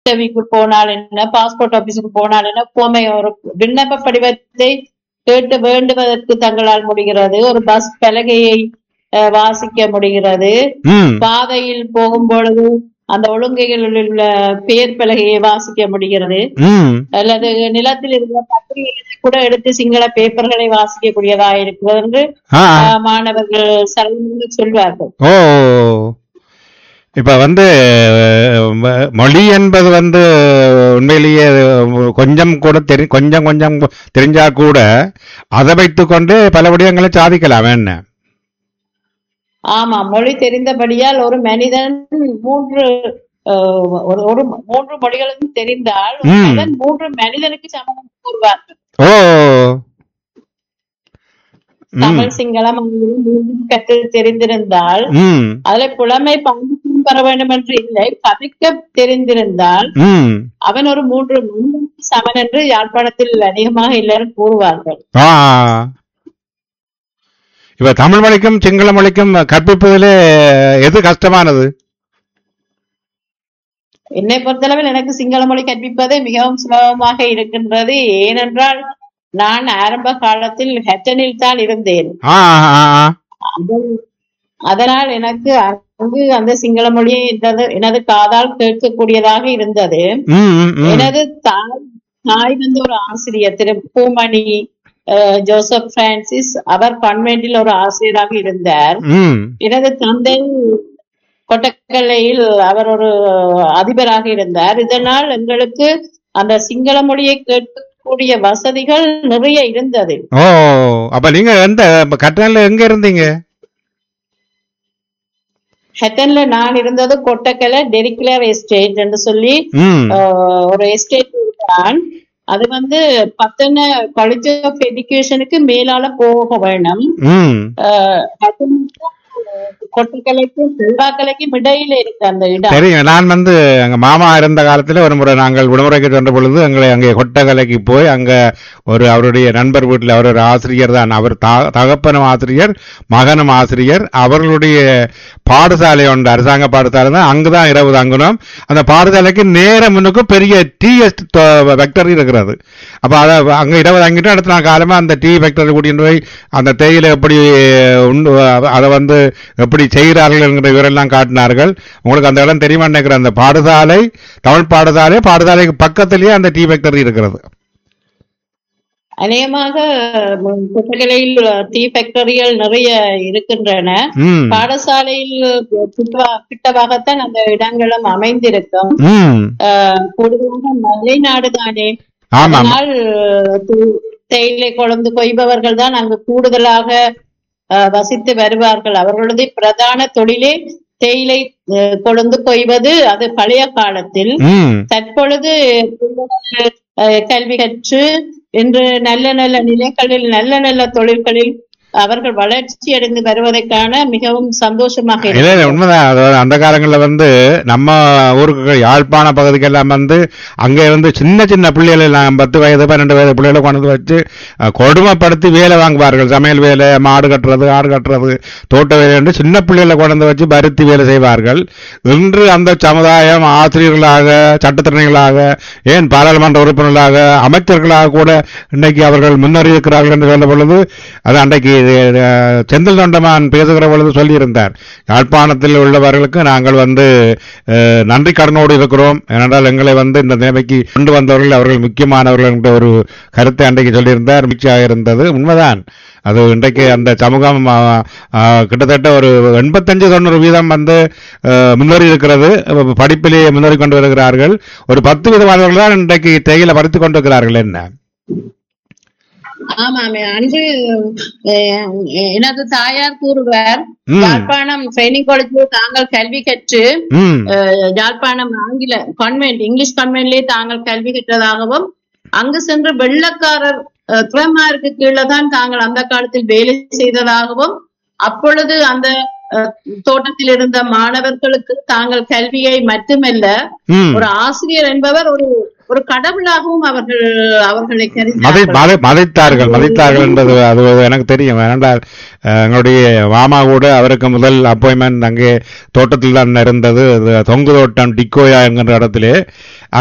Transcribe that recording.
சேவைக்கு போனால் என்ன பாஸ்போர்ட் ஆபீஸுக்கு போனால் என்ன போமை ஒரு விண்ணப்ப படிவத்தை கேட்டு வேண்டுவதற்கு தங்களால் முடிகிறது ஒரு பஸ் பலகையை அஹ், வாசிக்க முடிகிறது ம் பாதையில் போகும் பொழுது அந்த ஒழுங்கைகளில் உள்ள பெயர் பலகையை வாசிக்க முடிகிறது ம் அல்லது நிலத்தில் இருக்கிற பத்திரிகைகளை கூட எடுத்து சிங்கள பேப்பர்களை வாசிக்கக்கூடியதாக இருக்கிறது என்று ஆ அஹ், மாணவர்கள் சரளமாக சொல்வார்கள் ஓ இப்ப வந்து ம- மொழி என்பது வந்து உண்மையிலேயே கொஞ்சம் கூட தெரி கொஞ்சம் கொஞ்சம் தெரிஞ்சா கூட அதை வைத்துக்கொண்டு பல விடயங்களை சாதிக்கலாம் என்ன ஆமா மொழி தெரிந்தபடியால் ஒரு மனிதன் மூன்று அஹ், ஒரு ஒரு மூன்று மொழிகளும் தெரிந்தால் ஒரு ம். மனிதன் மூன்று மனிதனுக்கு சமம் கூறுவார்கள் ஓ ம் தமிழ் சிங்களம் ஆங்கிலம் மூன்றும் கற்று தெரிந்திருந்தால் ம் அதுல புலமை பங்கு பெற வேண்டும் என்று இல்லை கவிக்க தெரிந்திருந்தால் ம் அவன் ஒரு மூன்று மனிதனுக்கு சமன் என்று யாழ்ப்பாணத்தில் அதிகமாக எல்லாரும் கூறுவார்கள் ஆ இப்ப தமிழ் மொழிக்கும் சிங்கள மொழிக்கும் கற்பிப்பதிலே எது கஷ்டமானது என்னை பொறுத்தளவில் எனக்கு சிங்கள மொழி கற்பிப்பது மிகவும் சுலபமாக இருக்கின்றது ஏனென்றால் நான் ஆரம்ப காலத்தில் ஹெட்டனில் தான் இருந்தேன் ஆ ஆ, ஆ. அது- அதனால் எனக்கு அங்கு அந்த சிங்கள மொழியை எனது எனது காதால் கேட்கக்கூடியதாக இருந்தது ம் ம் ம் எனது தாய் தாய் வந்து ஒரு ஆசிரியர் திரு பூமணி அஹ், ஜோசப் பிரான்சிஸ் அவர் கான்வென்டில் ஒரு ஆசிரியராக இருந்தார் ம் எனது தந்தை கொட்டக்கல்லையில் அவர் ஒரு அதிபராக இருந்தார் இதனால் எங்களுக்கு அந்த சிங்கள மொழியை கேட்கக்கூடிய வசதிகள் நிறைய இருந்தது ஓ அப்ப நீங்க எந்த கட்டணல எங்க இருந்தீங்க ஹெட்டன்ல நான் இருந்தது கொட்டக்கலை டெரிக்லர் எஸ்டேட் என்று சொல்லி ம் ஆஹ், ஒரு எஸ்டேட் தான் அது வந்து பத்தன காலேஜ் ஆஃப் எஜுகேஷனுக்கு மேலால போக வேணும் ம் ஆஹ், ஹெட்டனுக்கும் கொட்டக்கலைக்கும் செல்வாக்கலைக்கும் இடையில இருக்கு அந்த இடம் தெரியும் நான் வந்து எங்க மாமா இருந்த காலத்துல ஒரு முறை நாங்கள் விடுமுறைக்கு சென்ற பொழுது எங்களை அங்கே கொட்டகலைக்கு போய் அங்க ஒரு அவருடைய நண்பர் வீட்டில் அவர் ஒரு ஆசிரியர் தான் அவர் த- தகப்பனும் ஆசிரியர் மகனும் ஆசிரியர் அவர்களுடைய பாடசாலை உண்டு அரசாங்க பாடசாலை தான் அங்குதான் இரவு தங்கணும் அந்த பாடசாலைக்கு நேர முன்னுக்கு பெரிய டீ ஃபேக்டரி இருக்கிறது அப்ப அதை அங்க இரவு தங்கிட்டு அடுத்த நாள் காலமா அந்த டீ ஃபேக்டரி கூட்டிட்டு போய் அந்த தேயிலை எப்படி உண்டு அதை வந்து எப்படி செய்கிறார்கள் என்கிற விவரெல்லாம் காட்டினார்கள் உங்களுக்கு அந்த இடம் தெரியுமா நினைக்கிறேன் அந்த பாடசாலை தமிழ் பாடசாலை பாடசாலைக்கு பக்கத்திலேயே அந்த டீ ஃபேக்டரி இருக்கிறது அநேகமாக ம், கொட்டக்கலையில் டீ ஃபேக்டரிகள் நிறைய இருக்கின்றன ம் பாடசாலையில் கிட்டவா- கிட்டவாகத்தான் அந்த இடங்களும் அமைந்திருக்கும் ம் ஆஹ், கூடுதலாக மலைநாடு தானே ஆமாம் அதனால் தே- தேயிலை கொழுந்து கொய்பவர்கள் தான் அங்கு கூடுதலாக ஆஹ், வசித்து வருவார்கள் அவர்களது பிரதான தொழிலே தேயிலை ஆஹ், கொழுந்து கொய்வது அது பழைய காலத்தில் ம் தற்பொழுது பிள்ளைகள், அஹ், கல்வி கற்று இன்று நல்ல நல்ல நிலைகளில் நல்ல நல்ல தொழில்களில் அவர்கள் வளர்ச்சி அடைந்து வருவதற்கான மிகவும் சந்தோஷமாக இல்ல இல்ல இருக்கிறது உண்மைதான் அதாவது அந்த காலங்களில் வந்து நம்ம ஊருக்கு யாழ்ப்பாண பகுதிக்கெல்லாம் வந்து அங்கே வந்து சின்ன சின்ன பிள்ளைகளை எல்லாம் பத்து வயது பன்னெண்டு வயது பிள்ளைகளை கொண்டு வந்து வச்சு அஹ், கொடுமைப்படுத்தி வேலை வாங்குவார்கள் சமையல் வேலை மாடு கட்டுறது ஆடு கட்டுறது தோட்ட வேலை என்று சின்ன பிள்ளைகளை கொண்டு வந்து வச்சு பருத்தி வேலை செய்வார்கள் இன்று அந்த சமுதாயம் ஆசிரியர்களாக சட்டத்திறனிகளாக ஏன் பாராளுமன்ற உறுப்பினர்களாக அமைச்சர்களாக கூட இன்னைக்கு அவர்கள் முன்னேறி இருக்கிறார்கள் என்று சொல்ல பொழுது அது அன்றைக்கு அஹ், செந்தில் தொண்டமான் பேசுகிற பொழுது சொல்லியிருந்தார் யாழ்ப்பாணத்தில் உள்ளவர்களுக்கு நாங்கள் வந்து அஹ், நன்றி கடனோடு இருக்கிறோம் ஏனென்றால் எங்களை வந்து இந்த நிலைமைக்கு கொண்டு வந்தவர்கள் அவர்கள் முக்கியமானவர்கள் என்ற ஒரு கருத்தை அன்றைக்கு சொல்லியிருந்தார் மிக்சியாக இருந்தது உண்மைதான் அது இன்றைக்கு அந்த சமூகம் ஆ, ஆ, கிட்டத்தட்ட ஒரு எண்பத்தஞ்சு தொண்ணூறு வீதம் வந்து அஹ், முன்னேறி இருக்கிறது அஹ், படிப்பிலேயே முன்னேறி கொண்டு வருகிறார்கள் ஒரு பத்து விதமானவர்கள் தான் இன்றைக்கு தேயிலை பறித்துக் கொண்டிருக்கிறார்கள் என்ன ஆமாம் அன்று அஹ், எனது தாயார் கூறுவார் ம். யாழ்ப்பாணம் ட்ரைனிங் காலேஜில் தாங்கள் கல்வி கற்று ம் அஹ், யாழ்ப்பாணம் ஆங்கில கான்வென்ட் இங்கிலீஷ் கான்வென்ட்லேயே தாங்கள் கல்வி கற்றதாகவும் அங்கு சென்று வெள்ளக்காரர் அஹ், துறைமாருக்கு கீழே தான் தாங்கள் அந்த காலத்தில் வேலை செய்ததாகவும் அப்பொழுது அந்த அஹ், தோட்டத்தில் இருந்த மாணவர்களுக்கு தாங்கள் கல்வியை மட்டுமல்ல ம் ஒரு ஆசிரியர் என்பவர் ஒரு ஒரு கடவுளாகவும் அவர்கள் அவர்களை மதி கருதினார்கள் மதி மதித்தார்கள் மதித்தார்கள் என்றது அது எனக்கு தெரியும் ஏனென்றால் அஹ், எங்களுடைய மாமா கூட அவருக்கு முதல் அப்பாயின்மெண்ட் அங்கே தோட்டத்தில் தான் இருந்தது அது தொங்கு தோட்டம் டிக்கோயா என்கின்ற இடத்திலே